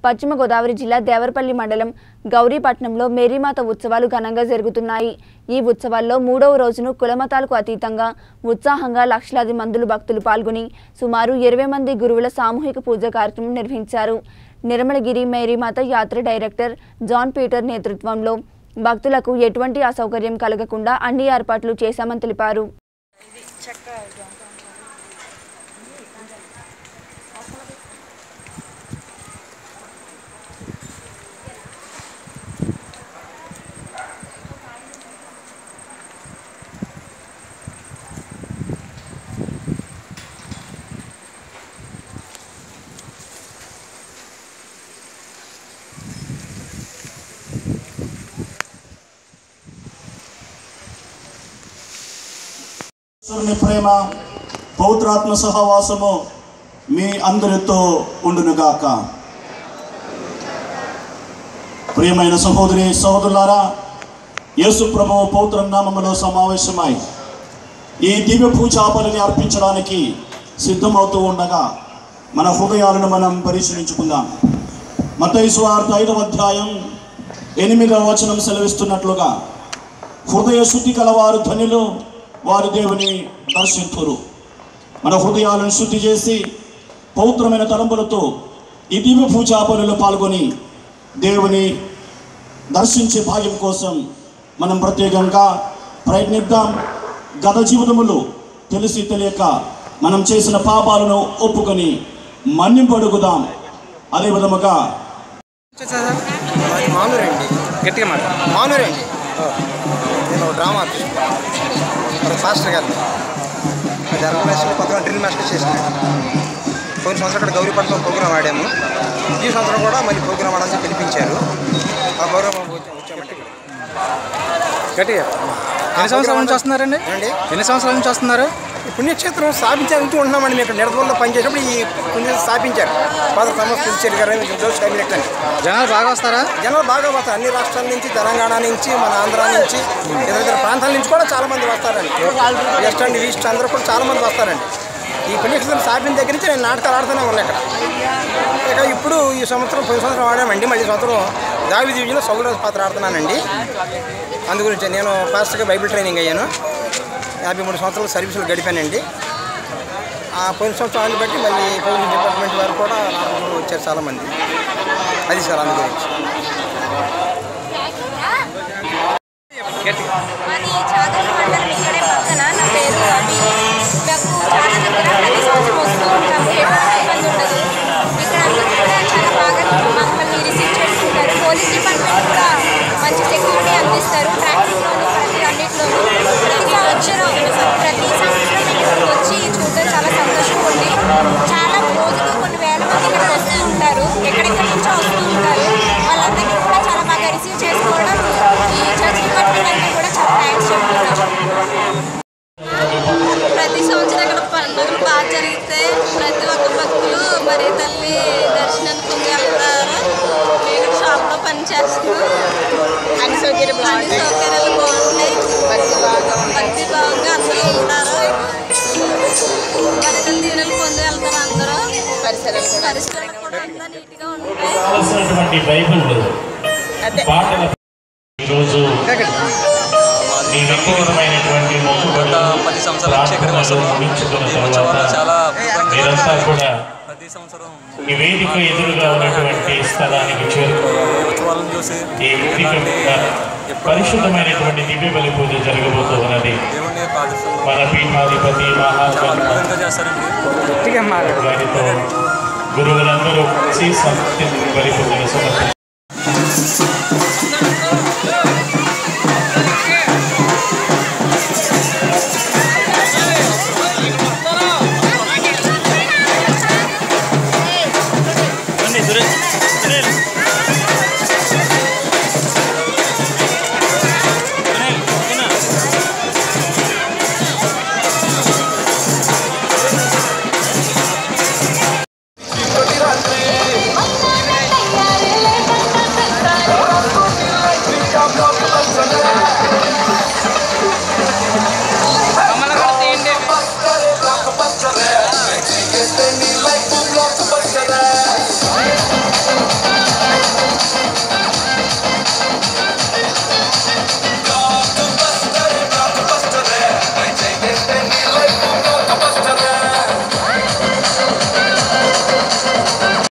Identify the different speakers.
Speaker 1: పశ్చిమ గోదావరి జిల్లా దేవరపల్లి మండలం గౌరీపట్నంలో మేరీమాత ఉత్సవాలు ఘనంగా జరుగుతున్నాయి ఈ ఉత్సవాల్లో మూడవ రోజును కులమతాలకు అతీతంగా ఉత్సాహంగా లక్షలాది మందులు భక్తులు పాల్గొని సుమారు ఇరవై మంది గురువుల సామూహిక పూజ కార్యక్రమం నిర్వహించారు నిర్మలగిరి మేరీమాత యాత్ర డైరెక్టర్ జాన్ పీటర్ నేతృత్వంలో భక్తులకు ఎటువంటి అసౌకర్యం కలగకుండా అన్ని ఏర్పాట్లు చేశామని తెలిపారు
Speaker 2: ఈశ్వరుని ప్రేమ పౌత్రాత్మ సహవాసము మీ అందరితో ఉండునుగాక ప్రియమైన సహోదరి సహోదరులారా యేసు ప్రభు పౌత్ర నామములో సమావేశమై ఈ దివ్య పూజాపలిని అర్పించడానికి సిద్ధమవుతూ ఉండగా మన హృదయాలను మనం పరిశీలించుకుందాం మతయి స్వార్థ ఐదవ అధ్యాయం ఎనిమిదవ వచనం సెలవిస్తున్నట్లుగా హృదయ శుద్ధి కలవారు ధనులు వారి దేవుని దర్శింతురు మన హృదయాలను శుద్ధి చేసి పవిత్రమైన తలంపులతో ఈ దివ్య పూజా పనులు పాల్గొని దేవుని దర్శించే భాగ్యం కోసం మనం ప్రత్యేకంగా ప్రయత్నిద్దాం గత జీవితములు తెలిసి తెలియక మనం చేసిన పాపాలను ఒప్పుకొని మన్నింపడుగుదాం అదే విధముగా
Speaker 3: మాది మానూరండి
Speaker 4: గట్టిగా మాట
Speaker 3: మానూరండి నేను ఒక డ్రామా ఆర్టిస్ట్ ఒక ఫాస్టర్ గారు అది అరవై మాస్టర్ కొత్తగా డ్రిల్ మాస్టర్ చేసిన పోయిన సంవత్సరం ఇక్కడ గౌరీపట్నం ప్రోగ్రామ్ ఆడాము ఈ సంవత్సరం కూడా మళ్ళీ ప్రోగ్రామ్ ఆడాలని పిలిపించారు ఆ ప్రోగ్రామ్ వచ్చామండి ఇక్కడ.
Speaker 4: గట్టిగా ఎన్ని సంవత్సరాల నుంచి వస్తున్నారండి
Speaker 3: ఏమండి
Speaker 4: ఎన్ని సంవత్సరాల నుంచి వస్తున్నారు
Speaker 3: ఈ పుణ్యక్షేత్రం స్థాపించాలంటూ ఉంటున్నామండి మేము ఇక్కడ నిడదవల్లో పనిచేసినప్పుడు ఈ పుణ్య స్థాపించారు ఫాదర్ థామస్ పిలిచారు గారు జోష్ క్యాబినెట్ అని
Speaker 4: జనాలు బాగా వస్తారా
Speaker 3: జనాలు బాగా వస్తారు అన్ని రాష్ట్రాల నుంచి తెలంగాణ నుంచి మన ఆంధ్ర నుంచి ఇతర ఇతర ప్రాంతాల నుంచి కూడా చాలా మంది వస్తారండి వెస్ట్ అండ్ ఈస్ట్ అందరూ కూడా చాలా మంది వస్తారండి ఈ పుణ్యక్షేత్రం స్థాపించిన దగ్గర నుంచి నేను నాటకాలు ఆడుతూనే ఉన్నా ఇక్కడ ఇక ఇప్పుడు ఈ సంవత్సరం పోయిన సంవత్సరం ఆడామండి మళ్ళీ ఈ సంవత్సరం దావి దివిజన్లో సౌరాజ్ పాత్ర ఆడుతున్నానండి అందు గురించి నేను ఫాస్ట్గా బైబిల్ ట్రైనింగ్ అయ్యాను యాభై మూడు సంవత్సరాలు సర్వీసులు గడిపానండి ఆ పోయిన సంవత్సరాన్ని బట్టి మళ్ళీ పోలీస్ డిపార్ట్మెంట్ వారు కూడా నాకు వచ్చారు చాలామంది అది సార్ అందు గురించి
Speaker 4: గట్టిగా
Speaker 5: మాది చాగల మండలం ఇక్కడే పక్కన నా పేరు అవి మాకు చాలా దగ్గర ప్రతి సంవత్సరం వస్తూ ఉంటాము ఎటువంటి ఇబ్బంది ఉండదు ఇక్కడ అందరూ కూడా చాలా బాగా మమ్మల్ని రిసీవ్ చేసుకుంటారు పోలీస్ డిపార్ట్మెంట్ కూడా మంచి సెక్యూరిటీ అందిస్తారు ట్రాఫిక్లోను ప్రతి అన్నింటిలోనూ ప్రతి సంవత్సరం ప్రతి సంవత్సరం ఇక్కడికి వచ్చి చూడడం చాలా సంతోషంగా ఉంది చాలా రోజులు కొన్ని వేల మంది ఇక్కడ వస్తూ ఉంటారు ఎక్కడెక్కడి నుంచో వస్తూ ఉంటారు వాళ్ళందరినీ కూడా చాలా బాగా రిసీవ్ చేసుకోవడం ఈ చర్చ్ డిపార్ట్మెంట్ అంటే కూడా చాలా థ్యాంక్స్ చెప్తున్నాను ప్రతి సంవత్సరం ఇక్కడ పండుగలు బాగా జరిగితే ప్రతి ఒక్క భక్తులు మరి తల్లి దర్శనానికి పొంది వెళ్తారు మేము షాప్లో పని చేస్తున్నాం అన్ని సౌకర్యాలు అన్ని సౌకర్యాలు బాగుంటాయి భక్తి బాగా భక్తి భావంగా అందరూ ఉంటారు మరి దీవెనలు పొంది వెళ్తారు అందరూ పరిసరాలు పరిసరాలు కూడా అంతా నీట్గా ఉంటాయి
Speaker 6: కావలసినటువంటి బైబిల్ పాటల ఈరోజు మీ వ్యక్తిగతమైనటువంటి మొక్కుబడులు,
Speaker 7: పది సంవత్సరాల నుంచి ఇక్కడికి వస్తున్నాం.
Speaker 6: ప్రార్థనలు
Speaker 7: ఈ
Speaker 6: ముగించుకున్న
Speaker 7: ఉత్సవాల్లో
Speaker 6: తర్వాత
Speaker 7: చాలా
Speaker 6: మీరంతా కూడా
Speaker 7: ప్రతి సంవత్సరం
Speaker 6: ఈ వేదిక ఎదురుగా ఉన్నటువంటి స్థలానికి చేరుకుని
Speaker 7: ఈ ఉత్సవాలను చూసి
Speaker 6: ఈ వ్యక్తిగతంగా పరిశుద్ధమైనటువంటి దివ్య బలి పూజ జరగబోతూ ఉన్నది
Speaker 7: దేవుణ్ణి ప్రార్థిస్తున్నాం
Speaker 6: మన పీఠాధిపతి
Speaker 7: చాలా
Speaker 6: మహాత్మ
Speaker 7: అద్భుతంగా చేస్తారండి
Speaker 4: గట్టిగా మాట
Speaker 6: గారితో గురువులందరూ కలిసి సంస్థ బలి పూజలు సమర్పించారు
Speaker 7: సురేష్